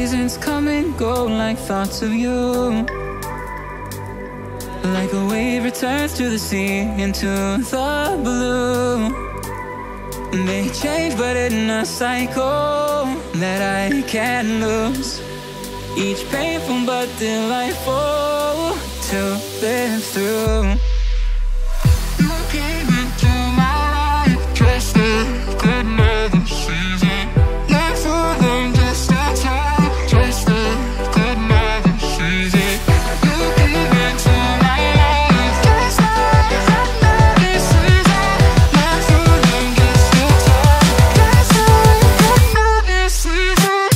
seasons come and go like thoughts of you. Like a wave returns to the sea into the blue. They change, but in a cycle that I can't lose. Each painful but delightful to live through. You came into my life just like another season. Not for long, just a time, just like another season. You came into my life just like another season. Not for long, just a time, just like another season.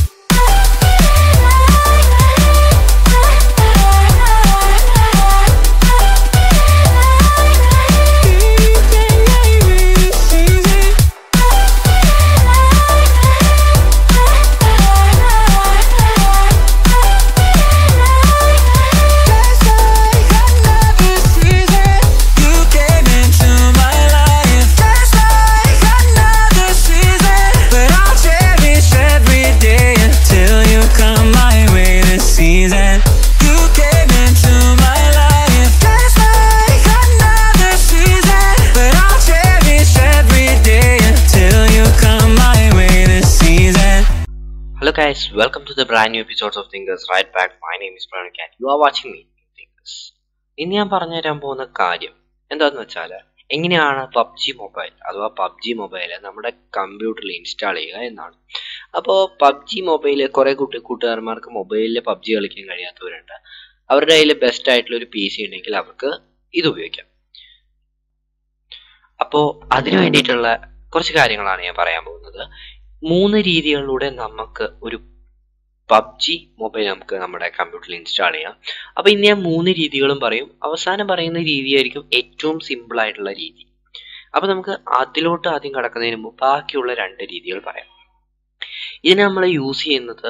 Season. You came into my life just like another season, but I'll cherish every day until you come my way this season. Hello guys, welcome to the brand new episodes of Thinkers Right Back. My name is Pranuk and you are watching me Thinkers. ഇന്ന് ഞാൻ പറഞ്ഞു തരാൻ പോകുന്ന കാര്യം എന്താന്ന് വെച്ചാൽ എങ്ങനെയാണ് PUBG mobile അഥവാ പബ്ജി മൊബൈൽ നമ്മുടെ കമ്പ്യൂട്ടറിൽ ഇൻസ്റ്റാൾ ചെയ്യുക എന്നാണ് അപ്പോൾ പബ്ജി മൊബൈൽ കുറേ കുട്ടി കൂട്ടുകാരന്മാർക്ക് മൊബൈലിൽ പബ്ജി കളിക്കാൻ കഴിയാത്തവരുണ്ട് അവരുടെ കയ്യിൽ ബെസ്റ്റ് ആയിട്ടുള്ള ഒരു പി സി ഉണ്ടെങ്കിൽ അവർക്ക് ഇത് ഉപയോഗിക്കാം അപ്പോൾ അതിനു വേണ്ടിയിട്ടുള്ള കുറച്ച് കാര്യങ്ങളാണ് ഞാൻ പറയാൻ പോകുന്നത് മൂന്ന് രീതികളിലൂടെ നമുക്ക് ഒരു പബ്ജി മൊബൈൽ നമുക്ക് നമ്മുടെ കമ്പ്യൂട്ടറിൽ ഇൻസ്റ്റാൾ ചെയ്യാം അപ്പൊ ഇന്ന് ഞാൻ മൂന്ന് രീതികളും പറയും അവസാനം പറയുന്ന രീതിയായിരിക്കും ഏറ്റവും സിമ്പിൾ ആയിട്ടുള്ള രീതി അപ്പൊ നമുക്ക് അതിലോട്ട് ആദ്യം കടക്കുന്നതിന് മുമ്പ് ബാക്കിയുള്ള രണ്ട് രീതികൾ പറയാം ഇതിന് നമ്മൾ യൂസ് ചെയ്യുന്നത്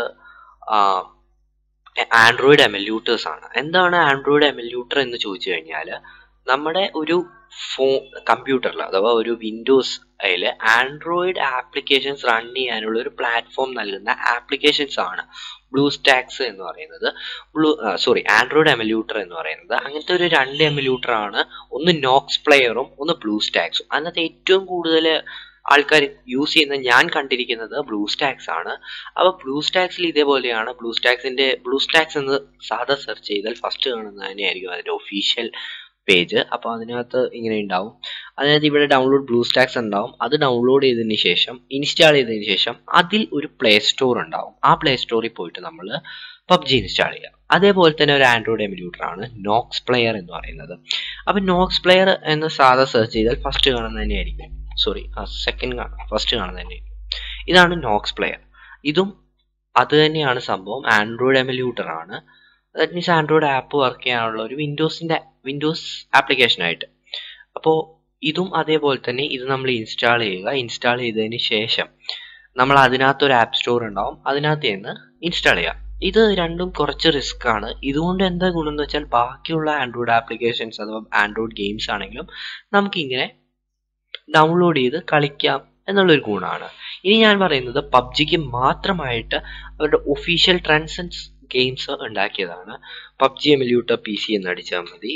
ആൻഡ്രോയിഡ് എമല്യൂട്ടേഴ്സ് ആണ് എന്താണ് ആൻഡ്രോയിഡ് എമല്യൂട്ടർ എന്ന് ചോദിച്ചു കഴിഞ്ഞാൽ നമ്മുടെ ഒരു ഫോ കമ്പ്യൂട്ടറിൽ അഥവാ ഒരു വിൻഡോസ് അതിൽ ആൻഡ്രോയിഡ് ആപ്ലിക്കേഷൻസ് റൺ ചെയ്യാനുള്ള ഒരു പ്ലാറ്റ്ഫോം നൽകുന്ന ആപ്ലിക്കേഷൻസ് ആണ് ബ്ലൂ സ്റ്റാക്സ് എന്ന് പറയുന്നത് ബ്ലൂ സോറി ആൻഡ്രോയിഡ് എമല്യൂട്ടർ എന്ന് പറയുന്നത് അങ്ങനത്തെ ഒരു രണ്ട് എമല്യൂട്ടർ ആണ് ഒന്ന് നോക്സ് പ്ലെയറും ഒന്ന് ബ്ലൂ സ്റ്റാക്സും അതിനകത്ത് ഏറ്റവും കൂടുതൽ ആൾക്കാർ യൂസ് ചെയ്യുന്ന ഞാൻ കണ്ടിരിക്കുന്നത് ബ്ലൂ സ്റ്റാക്സ് ആണ് അപ്പോൾ ബ്ലൂ സ്റ്റാക്സിൽ ഇതേപോലെയാണ് ബ്ലൂ സ്റ്റാക്സിന്റെ ബ്ലൂ സ്റ്റാക്സ് എന്ന് സാധാ സെർച്ച് ചെയ്താൽ ഫസ്റ്റ് കാണുന്നത് തന്നെയായിരിക്കും അതിന്റെ ഒഫീഷ്യൽ പേജ് അപ്പോൾ അതിനകത്ത് ഇങ്ങനെ ഉണ്ടാവും അതിനകത്ത് ഇവിടെ ഡൗൺലോഡ് ബ്ലൂ സ്റ്റാക്സ് ഉണ്ടാവും അത് ഡൗൺലോഡ് ചെയ്തതിന് ശേഷം ഇൻസ്റ്റാൾ ചെയ്തതിന് ശേഷം അതിൽ ഒരു പ്ലേ സ്റ്റോർ ഉണ്ടാവും ആ പ്ലേ സ്റ്റോറിൽ പോയിട്ട് നമ്മൾ പബ്ജി ഇൻസ്റ്റാൾ ചെയ്യുക അതേപോലെ തന്നെ ഒരു ആൻഡ്രോയിഡ് എമിലൂട്ടർ ആണ് നോക്സ് പ്ലെയർ എന്ന് പറയുന്നത് അപ്പം നോക്സ് പ്ലെയർ എന്ന് സാധാ സെർച്ച് ചെയ്താൽ ഫസ്റ്റ് കാണുന്നത് തന്നെയായിരിക്കും സോറി ആ സെക്കൻഡ് കാണാം ഫസ്റ്റ് കാണുന്നത് തന്നെയായിരിക്കും ഇതാണ് നോക്സ് പ്ലെയർ ഇതും അത് തന്നെയാണ് സംഭവം ആൻഡ്രോയിഡ് എമിലൂട്ടർ ആണ് that means Android app work ചെയ്യാനുള്ള ഒരു വിൻഡോസിന്റെ വിൻഡോസ് ആപ്ലിക്കേഷൻ ആയിട്ട് അപ്പോൾ ഇതും അതേപോലെ തന്നെ ഇത് നമ്മൾ ഇൻസ്റ്റാൾ ചെയ്യുക ഇൻസ്റ്റാൾ ചെയ്തതിന് ശേഷം നമ്മൾ അതിനകത്ത് ഒരു ആപ്പ് സ്റ്റോർ ഉണ്ടാവും അതിനകത്ത് നിന്ന് ഇൻസ്റ്റാൾ ചെയ്യുക ഇത് രണ്ടും കുറച്ച് റിസ്ക് ആണ് ഇതുകൊണ്ട് എന്താ ഗുണം എന്ന് വെച്ചാൽ ബാക്കിയുള്ള ആൻഡ്രോയിഡ് ആപ്ലിക്കേഷൻസ് അഥവാ ആൻഡ്രോയിഡ് ഗെയിംസ് ആണെങ്കിലും നമുക്കിങ്ങനെ ഡൗൺലോഡ് ചെയ്ത് കളിക്കാം എന്നുള്ളൊരു ഗുണമാണ് ഇനി ഞാൻ പറയുന്നത് പബ്ജിക്ക് മാത്രമായിട്ട് അവരുടെ ഒഫീഷ്യൽ ട്രാൻസൻസ് ഗെയിംസ് ഉണ്ടാക്കിയതാണ് പബ്ജി എമില്യൂട്ടർ പി സി എന്ന് അടിച്ചാൽ മതി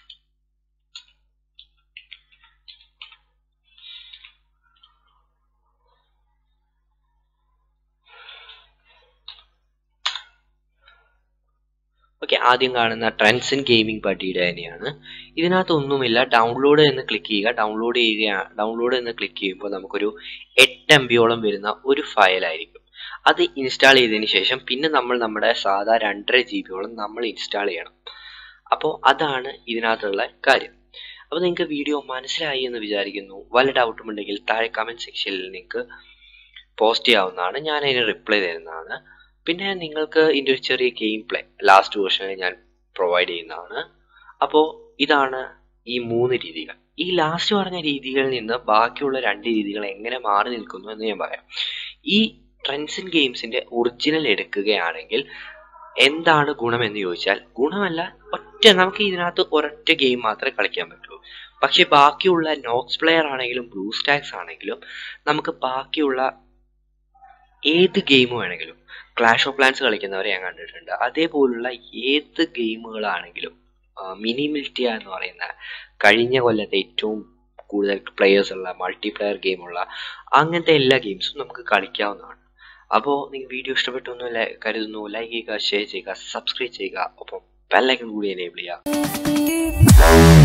ഓക്കെ ആദ്യം കാണുന്ന ട്രെൻഡ്സ് ഇൻ ഗെയിമിംഗ് പട്ടിയുടെ തന്നെയാണ് ഇതിനകത്ത് ഒന്നുമില്ല ഡൗൺലോഡ് എന്ന് ക്ലിക്ക് ചെയ്യുക ഡൗൺലോഡ് ചെയ്യുക ഡൗൺലോഡ് എന്ന് ക്ലിക്ക് ചെയ്യുമ്പോൾ നമുക്കൊരു എട്ട് എം ബിയോളം വരുന്ന ഒരു ഫയലായിരിക്കും അത് ഇൻസ്റ്റാൾ ചെയ്തതിന് ശേഷം പിന്നെ നമ്മൾ നമ്മുടെ സാധാ രണ്ടര ജി ബിയോളം നമ്മൾ ഇൻസ്റ്റാൾ ചെയ്യണം അപ്പോൾ അതാണ് ഇതിനകത്തുള്ള കാര്യം അപ്പോൾ നിങ്ങൾക്ക് വീഡിയോ മനസ്സിലായി എന്ന് വിചാരിക്കുന്നു വല്ല ഡൗട്ടും ഉണ്ടെങ്കിൽ താഴെ കമൻറ്റ് സെക്ഷനിൽ നിങ്ങൾക്ക് പോസ്റ്റ് ചെയ്യാവുന്നതാണ് ഞാൻ അതിന് റിപ്ലൈ തരുന്നതാണ് പിന്നെ നിങ്ങൾക്ക് ഇതിൻ്റെ ഒരു ചെറിയ ഗെയിം പ്ലേ ലാസ്റ്റ് വേർഷനിൽ ഞാൻ പ്രൊവൈഡ് ചെയ്യുന്നതാണ് അപ്പോൾ ഇതാണ് ഈ മൂന്ന് രീതികൾ ഈ ലാസ്റ്റ് പറഞ്ഞ രീതികളിൽ നിന്ന് ബാക്കിയുള്ള രണ്ട് രീതികൾ എങ്ങനെ മാറി നിൽക്കുന്നു എന്ന് ഞാൻ പറയാം ഈ ട്രെൻഡ്സ് ഇൻ ഗെയിംസിന്റെ ഒറിജിനൽ എടുക്കുകയാണെങ്കിൽ എന്താണ് ഗുണമെന്ന് ചോദിച്ചാൽ ഗുണമല്ല ഒറ്റ നമുക്ക് ഇതിനകത്ത് ഒരൊറ്റ ഗെയിം മാത്രമേ കളിക്കാൻ പറ്റൂ പക്ഷെ ബാക്കിയുള്ള നോക്സ് പ്ലെയർ ആണെങ്കിലും ബ്ലൂ സ്റ്റാക്സ് ആണെങ്കിലും നമുക്ക് ബാക്കിയുള്ള ഏത് ഗെയിം വേണമെങ്കിലും ക്ലാഷ് ഓഫ് പ്ലാൻസ് കളിക്കുന്നവരെ ഞാൻ കണ്ടിട്ടുണ്ട് അതേപോലുള്ള ഏത് ഗെയിമുകളാണെങ്കിലും മിനി മിൽറ്റിയ എന്ന് പറയുന്ന കഴിഞ്ഞ കൊല്ലത്തെ ഏറ്റവും കൂടുതൽ പ്ലെയേഴ്സ് ഉള്ള മൾട്ടിപ്ലെയർ ഗെയിമുള്ള അങ്ങനത്തെ എല്ലാ ഗെയിംസും നമുക്ക് കളിക്കാവുന്നതാണ് അപ്പോൾ നിങ്ങൾ വീഡിയോ ഇഷ്ടപ്പെട്ടു എന്ന് ല- കരുതുന്നു ലൈക്ക് ചെയ്യുക ഷെയർ ചെയ്യുക സബ്സ്ക്രൈബ് ചെയ്യുക ഒപ്പം ബെല്ലൈക്കൺ കൂടി എനേബിൾ ചെയ്യുക